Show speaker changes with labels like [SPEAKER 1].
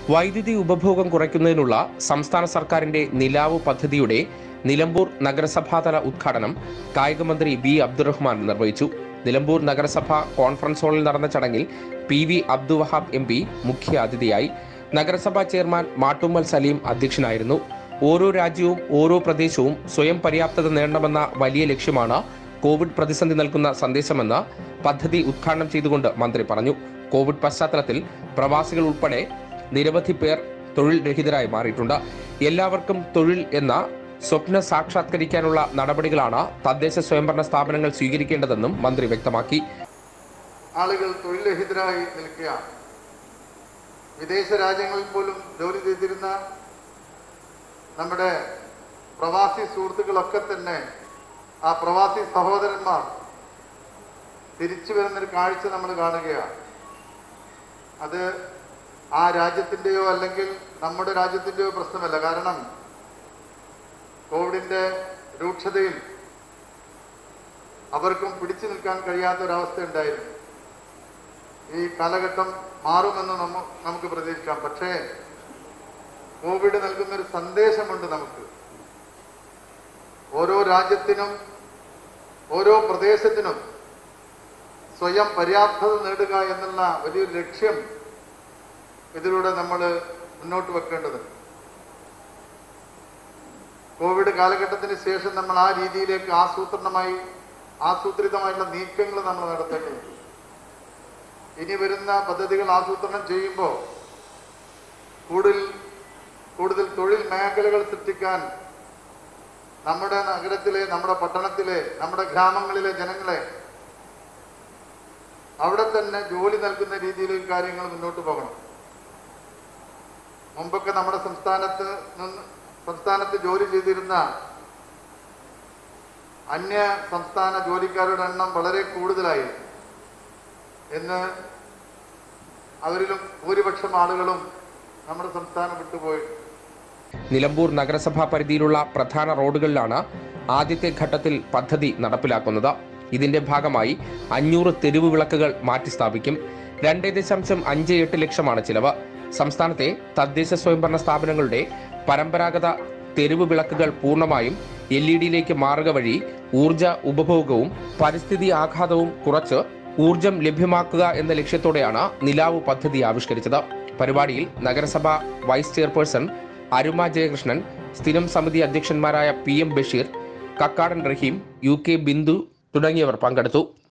[SPEAKER 1] വൈദ്യുതി ഉപഭോഗം കുറയ്ക്കുന്നതിനുള്ള സംസ്ഥാന സർക്കാരിന്റെ നിലാവ് പദ്ധതിയുടെ നിലമ്പൂർ നഗരസഭാതല ഉദ്ഘാടനം കായികമന്ത്രി വി അബ്ദുറഹ്മാൻ നിർവഹിച്ചു നിലമ്പൂർ നഗരസഭ കോൺഫറൻസ് ഹാളിൽ നടന്ന ചടങ്ങിൽ പി വി അബ്ദുവഹാബ് എം പി മുഖ്യ അതിഥിയായി നഗരസഭാ ചെയർമാൻ മാട്ടുമ്മൽ സലീം അധ്യക്ഷനായിരുന്നു ഓരോ രാജ്യവും ഓരോ പ്രദേശവും സ്വയം പര്യാപ്തത നേടണമെന്ന വലിയ ലക്ഷ്യമാണ് കോവിഡ് പ്രതിസന്ധി നൽകുന്ന സന്ദേശമെന്ന് പദ്ധതി ഉദ്ഘാടനം ചെയ്തുകൊണ്ട് മന്ത്രി പറഞ്ഞു കോവിഡ് പശ്ചാത്തലത്തിൽ പ്രവാസികൾ ഉൾപ്പെടെ നിരവധി പേർ തൊഴിൽ രഹിതരായി മാറിയിട്ടുണ്ട് എല്ലാവർക്കും തൊഴിൽ എന്ന സ്വപ്നം സാക്ഷാത്കരിക്കാനുള്ള നടപടികളാണ് തദ്ദേശ സ്വയംഭരണ സ്ഥാപനങ്ങൾ സ്വീകരിക്കേണ്ടതെന്നും മന്ത്രി വ്യക്തമാക്കി
[SPEAKER 2] ആളുകൾ തൊഴിൽരഹിതരായി നിൽക്കുകയാണ് വിദേശ രാജ്യങ്ങളിൽ പോലും ജോലി ചെയ്തിരുന്ന നമ്മുടെ പ്രവാസി സുഹൃത്തുക്കളൊക്കെ തന്നെ ആ പ്രവാസി സഹോദരന്മാർ തിരിച്ചു വരുന്നൊരു കാഴ്ച നമ്മൾ കാണുകയാണ് അത് ആ രാജ്യത്തിൻ്റെയോ അല്ലെങ്കിൽ നമ്മുടെ രാജ്യത്തിൻ്റെയോ പ്രശ്നമല്ല കാരണം കോവിഡിൻ്റെ രൂക്ഷതയിൽ അവർക്കും പിടിച്ചു നിൽക്കാൻ കഴിയാത്ത ഒരവസ്ഥ ഉണ്ടായിരുന്നു ഈ കാലഘട്ടം മാറുമെന്ന് നമ്മ നമുക്ക് പ്രതീക്ഷിക്കാം പക്ഷേ കോവിഡ് നൽകുന്ന ഒരു സന്ദേശമുണ്ട് നമുക്ക് ഓരോ രാജ്യത്തിനും ഓരോ പ്രദേശത്തിനും സ്വയം പര്യാപ്തത നേടുക എന്നുള്ള വലിയൊരു ലക്ഷ്യം ഇതിലൂടെ നമ്മൾ മുന്നോട്ട് വെക്കേണ്ടതുണ്ട് കോവിഡ് കാലഘട്ടത്തിന് ശേഷം നമ്മൾ ആ രീതിയിലേക്ക് ആസൂത്രണമായി ആസൂത്രിതമായിട്ടുള്ള നീക്കങ്ങൾ നമ്മൾ നടത്തേണ്ടതുണ്ട് ഇനി വരുന്ന പദ്ധതികൾ ആസൂത്രണം ചെയ്യുമ്പോൾ കൂടുതൽ കൂടുതൽ തൊഴിൽ മേഖലകൾ സൃഷ്ടിക്കാൻ നമ്മുടെ നഗരത്തിലെ നമ്മുടെ പട്ടണത്തിലെ നമ്മുടെ ഗ്രാമങ്ങളിലെ ജനങ്ങളെ അവിടെ തന്നെ ജോലി നൽകുന്ന രീതിയിൽ കാര്യങ്ങൾ മുന്നോട്ട് പോകണം മുമ്പൊക്കെ നമ്മുടെ സംസ്ഥാനത്ത് നിന്ന് സംസ്ഥാനത്ത് ജോലി ചെയ്തിരുന്ന അന്യ സംസ്ഥാന ജോലിക്കാരുടെ എണ്ണം വളരെ കൂടുതലായിരുന്നു എന്ന് അവരിലും ഭൂരിപക്ഷം ആളുകളും നമ്മുടെ സംസ്ഥാനം വിട്ടുപോയി
[SPEAKER 1] നിലമ്പൂർ നഗരസഭാ പരിധിയിലുള്ള പ്രധാന റോഡുകളിലാണ് ആദ്യത്തെ ഘട്ടത്തിൽ പദ്ധതി നടപ്പിലാക്കുന്നത് ഇതിന്റെ ഭാഗമായി അഞ്ഞൂറ് തെരുവ് വിളക്കുകൾ മാറ്റി സ്ഥാപിക്കും രണ്ട് ദശാംശം അഞ്ച് എട്ട് ലക്ഷമാണ് ചിലവ് സംസ്ഥാനത്തെ തദ്ദേശ സ്വയംഭരണ സ്ഥാപനങ്ങളുടെ പരമ്പരാഗത തെരുവ് വിളക്കുകൾ പൂർണ്ണമായും എൽ ഇ ഡിയിലേക്ക് മാറുക വഴി ഊർജ ഉപഭോഗവും പരിസ്ഥിതി ആഘാതവും കുറച്ച് ഊർജം ലഭ്യമാക്കുക എന്ന ലക്ഷ്യത്തോടെയാണ് നിലാവ് പദ്ധതി ആവിഷ്കരിച്ചത് പരിപാടിയിൽ നഗരസഭ വൈസ് ചെയർപേഴ്സൺ അരുമ ജയകൃഷ്ണൻ സ്ഥിരം സമിതി അധ്യക്ഷന്മാരായ പി എം ബഷീർ കക്കാടൻ റഹീം യു കെ ബിന്ദു തുടങ്ങിയവർ പങ്കെടുത്തു